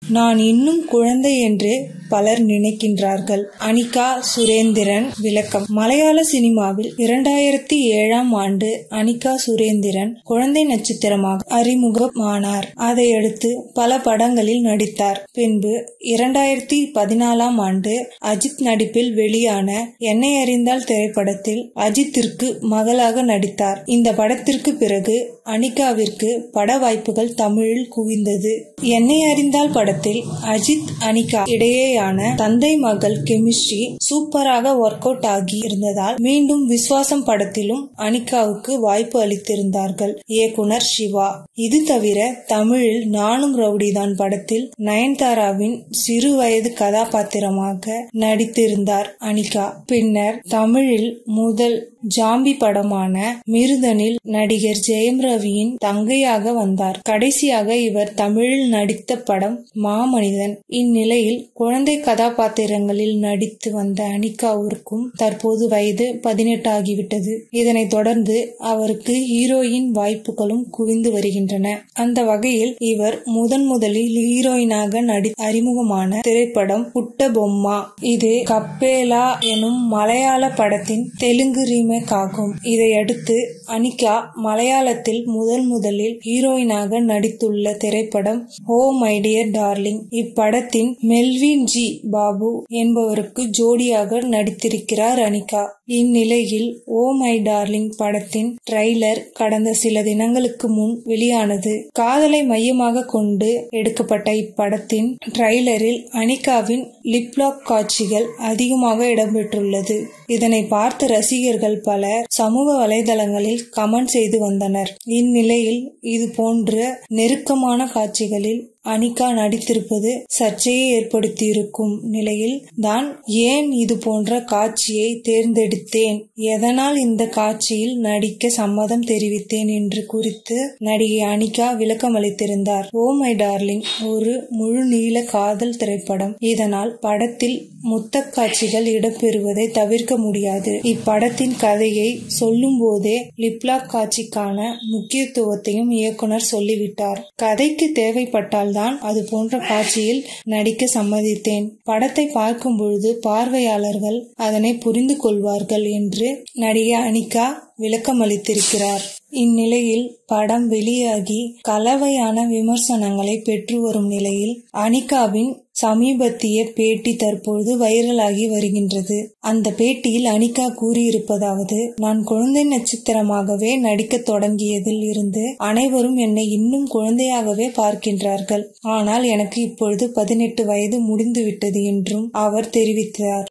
நான் இன்னும் குழந்தை என்று பலர் நினைக்கின்றார்கள் அனிகா சுரேந்திரன் விளக்கம் மலையாள சினிமாவில் இரண்டாயிரத்தி ஏழாம் ஆண்டு அனிகா சுரேந்திரன் குழந்தை நட்சத்திரமாக அறிமுகமானார் அதையடுத்து பல படங்களில் நடித்தார் பின்பு இரண்டாயிரத்தி பதினாலாம் ஆண்டு அஜித் நடிப்பில் வெளியான என்னை அறிந்தால் திரைப்படத்தில் அஜித்திற்கு மகளாக நடித்தார் இந்த படத்திற்கு பிறகு அனிகாவிற்கு பட வாய்ப்புகள் தமிழில் குவிந்தது என்னை அறிந்தால் படத்தில் அஜித் அனிகா இடையேயான தந்தை மகள் கெமிஸ்ட்ரி சூப்பராக ஒர்க் அவுட் ஆகி இருந்ததால் மீண்டும் விஸ்வாசம் படத்திலும் அனிகாவுக்கு வாய்ப்பு அளித்திருந்தார்கள் இயக்குனர் சிவா இது தவிர தமிழில் நானும் ரவுடிதான் படத்தில் நயன்தாராவின் சிறு வயது கதாபாத்திரமாக நடித்திருந்தார் அனிகா பின்னர் தமிழில் முதல் ஜாம்பி படமான மிருதனில் நடிகர் ஜெயம் ரவியின் தங்கையாக வந்தார் கடைசியாக இவர் தமிழில் நடித்த படம் மாமனிதன் இந்நிலையில் குழந்தை கதாபாத்திரங்களில் நடித்து வந்த அனிகாவிற்கும் தற்போது வயது பதினெட்டு ஆகிவிட்டது இதனைத் தொடர்ந்து அவருக்கு ஹீரோயின் வாய்ப்புகளும் குவிந்து வருகின்றன அந்த வகையில் இவர் முதன் முதலில் ஹீரோயினாக நடி அறிமுகமான திரைப்படம் புட்ட பொம்மா இது கப்பேலா எனும் மலையாள படத்தின் தெலுங்கு ரீமேக் ஆகும் இதையடுத்து அனிகா மலையாளத்தில் முதல் முதலில் ஹீரோயினாக நடித்துள்ள திரைப்படம் ஓ மை டியர் டார்லிங் இப்படத்தின் மெல்வின் ஜி பாபு என்பவருக்கு ஜோடியாக நடித்திருக்கிறார் அனிகா இந்நிலையில் ஓ மை டார்லிங் படத்தின் ட்ரைலர் கடந்த சில தினங்களுக்கு முன் வெளியானது காதலை மையமாக கொண்டு எடுக்கப்பட்ட இப்படத்தின் ட்ரைலரில் அனிகாவின் லிப்லாக் காட்சிகள் அதிகமாக இடம்பெற்றுள்ளது இதனை பார்த்த ரசிகர்கள் பலர் சமூக வலைதளங்களில் கமெண்ட் செய்து வந்தனர் இந்நிலையில் இது போன்ற நெருக்கமான காட்சிகளில் அனிகா நடித்திருப்பது சர்ச்சையை ஏற்படுத்தியிருக்கும் நிலையில் தான் ஏன் இது போன்ற காட்சியை தேர்ந்தெடுத்தேன் எதனால் இந்த காட்சியில் நடிக்க சம்மதம் தெரிவித்தேன் என்று குறித்து நடிகை அனிகா விளக்கமளித்திருந்தார் ஓ மை டார்லிங் ஒரு முழு நீள காதல் திரைப்படம் இதனால் படத்தில் முத்த காட்சிகள் இடம்பெறுவதை தவிர்க்க முடியாது இப்படத்தின் கதையை சொல்லும் போதே லிப்லாக் காட்சிக்கான முக்கியத்துவத்தையும் இயக்குனர் சொல்லிவிட்டார் கதைக்கு தேவைப்பட்டால் தான் அது போன்ற காட்சியில் நடிக்க சம்மதித்தேன் படத்தை பார்க்கும் பொழுது பார்வையாளர்கள் அதனை புரிந்து கொள்வார்கள் என்று நடிகை அனிகா விளக்கமளித்திருக்கிறார் இந்நிலையில் படம் வெளியாகி கலவையான விமர்சனங்களை பெற்று வரும் நிலையில் அனிகாவின் சமீபத்திய பேட்டி தற்பொழுது வைரலாகி வருகின்றது அந்த பேட்டியில் அனிகா கூறியிருப்பதாவது நான் குழந்தை நட்சத்திரமாகவே நடிக்க தொடங்கியதில் இருந்து அனைவரும் என்னை இன்னும் குழந்தையாகவே பார்க்கின்றார்கள் ஆனால் எனக்கு இப்பொழுது பதினெட்டு வயது முடிந்துவிட்டது என்றும் அவர் தெரிவித்தார்